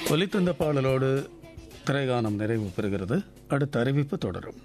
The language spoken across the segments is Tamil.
ஒலித்தந்த பாடலோடு திரைகானம் நிறைவு பெறுகிறது அடுத்த அறிவிப்பு தொடரும்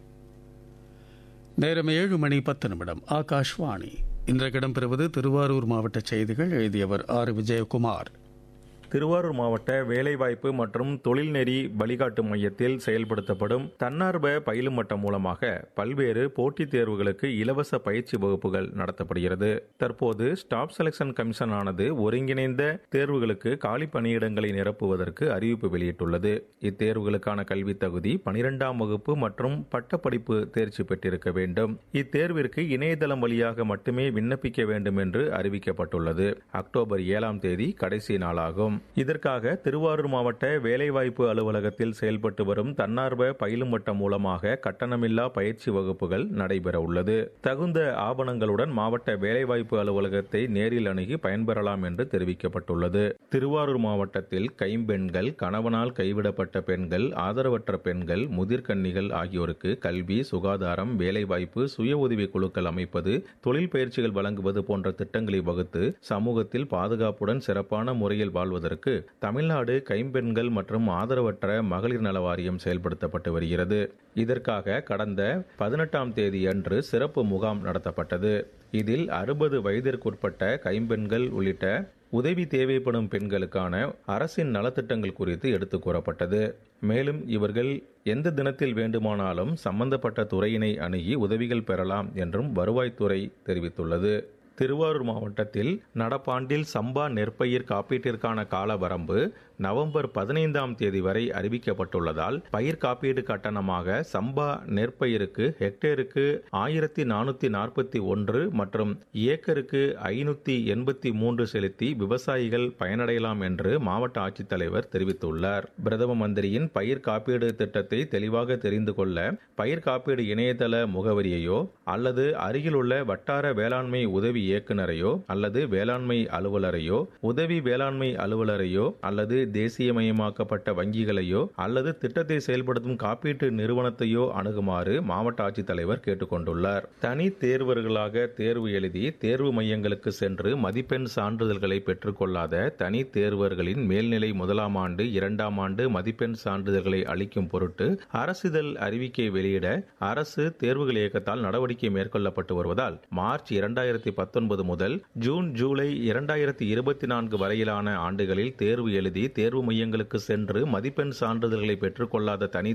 நேரம் ஏழு மணி பத்து நிமிடம் ஆகாஷ்வாணி இன்றைக்கு இடம்பெறுவது திருவாரூர் மாவட்ட செய்திகள் எழுதியவர் ஆர் விஜயகுமார் திருவாரூர் மாவட்ட வேலைவாய்ப்பு மற்றும் தொழில்நெறி வழிகாட்டு மையத்தில் செயல்படுத்தப்படும் தன்னார்வ பயிலும் மட்டம் மூலமாக பல்வேறு போட்டித் தேர்வுகளுக்கு இலவச பயிற்சி வகுப்புகள் நடத்தப்படுகிறது தற்போது ஸ்டாப் செலக்ஷன் கமிஷன் ஆனது ஒருங்கிணைந்த தேர்வுகளுக்கு காலி பணியிடங்களை நிரப்புவதற்கு அறிவிப்பு வெளியிட்டுள்ளது இத்தேர்வுகளுக்கான கல்வி தகுதி பனிரெண்டாம் வகுப்பு மற்றும் பட்டப்படிப்பு தேர்ச்சி பெற்றிருக்க வேண்டும் இத்தேர்விற்கு இணையதளம் வழியாக மட்டுமே விண்ணப்பிக்க வேண்டும் என்று அறிவிக்கப்பட்டுள்ளது அக்டோபர் ஏழாம் தேதி கடைசி நாளாகும் இதற்காக திருவாரூர் மாவட்ட வேலைவாய்ப்பு அலுவலகத்தில் செயல்பட்டு வரும் தன்னார்வ பயிலும் வட்டம் மூலமாக கட்டணமில்லா பயிற்சி வகுப்புகள் நடைபெற உள்ளது தகுந்த ஆவணங்களுடன் மாவட்ட வேலைவாய்ப்பு அலுவலகத்தை நேரில் அணுகி பயன்பெறலாம் என்று தெரிவிக்கப்பட்டுள்ளது திருவாரூர் மாவட்டத்தில் கைம்பெண்கள் கணவனால் கைவிடப்பட்ட பெண்கள் ஆதரவற்ற பெண்கள் முதிர்கன்னிகள் ஆகியோருக்கு கல்வி சுகாதாரம் வேலைவாய்ப்பு சுய உதவி குழுக்கள் அமைப்பது தொழில் பயிற்சிகள் வழங்குவது போன்ற திட்டங்களை வகுத்து சமூகத்தில் பாதுகாப்புடன் சிறப்பான முறையில் வாழ்வதற்கு தமிழ்நாடு கைம்பெண்கள் மற்றும் ஆதரவற்ற மகளிர் நல வாரியம் செயல்படுத்தப்பட்டு வருகிறது இதற்காக கடந்த பதினெட்டாம் தேதி அன்று சிறப்பு முகாம் நடத்தப்பட்டது இதில் அறுபது வயதிற்குட்பட்ட கைம்பெண்கள் உள்ளிட்ட உதவி தேவைப்படும் பெண்களுக்கான அரசின் நலத்திட்டங்கள் குறித்து எடுத்துக் கூறப்பட்டது மேலும் இவர்கள் எந்த தினத்தில் வேண்டுமானாலும் சம்பந்தப்பட்ட துறையினை அணுகி உதவிகள் பெறலாம் என்றும் வருவாய்த்துறை தெரிவித்துள்ளது திருவாரூர் மாவட்டத்தில் நடப்பாண்டில் சம்பா நெற்பயிர் காப்பீட்டிற்கான கால வரம்பு நவம்பர் பதினைந்தாம் தேதி வரை அறிவிக்கப்பட்டுள்ளதால் பயிர் காப்பீடு கட்டணமாக சம்பா நெற்பயிருக்கு ஹெக்டேருக்கு ஆயிரத்தி நானூத்தி நாற்பத்தி ஒன்று மற்றும் ஏக்கருக்கு ஐநூத்தி எண்பத்தி மூன்று செலுத்தி விவசாயிகள் பயனடையலாம் என்று மாவட்ட ஆட்சித்தலைவர் தெரிவித்துள்ளார் பிரதம மந்திரியின் பயிர் காப்பீடு திட்டத்தை தெளிவாக தெரிந்து கொள்ள பயிர் காப்பீடு இணையதள முகவரியையோ அல்லது அருகிலுள்ள வட்டார வேளாண்மை உதவி இயக்குநரையோ அல்லது வேளாண்மை அலுவலரையோ உதவி வேளாண்மை அலுவலரையோ அல்லது தேசியமயமாக்கப்பட்ட வங்கிகளையோ அல்லது திட்டத்தை செயல்படுத்தும் காப்பீட்டு நிறுவனத்தையோ அணுகுமாறு மாவட்ட ஆட்சித்தலைவர் கேட்டுக்கொண்டுள்ளார் தனி தேர்வர்களாக தேர்வு எழுதி தேர்வு மையங்களுக்கு சென்று மதிப்பெண் சான்றிதழ்களை பெற்றுக்கொள்ளாத தனி தேர்வர்களின் மேல்நிலை முதலாம் ஆண்டு இரண்டாம் ஆண்டு மதிப்பெண் சான்றிதழ்களை அளிக்கும் பொருட்டு அரசிதழ் அறிவிக்கை வெளியிட அரசு தேர்வுகள் இயக்கத்தால் நடவடிக்கை மேற்கொள்ளப்பட்டு வருவதால் மார்ச் இரண்டாயிரத்தி பத்தொன்பது முதல் ஜூன் ஜூலை இரண்டாயிரத்தி இருபத்தி நான்கு வரையிலான ஆண்டுகளில் தேர்வு எழுதி தேர்வு மையங்களுக்கு சென்று மதிப்பெண் சான்றிதழ்களை பெற்றுக்கொள்ளாத தனி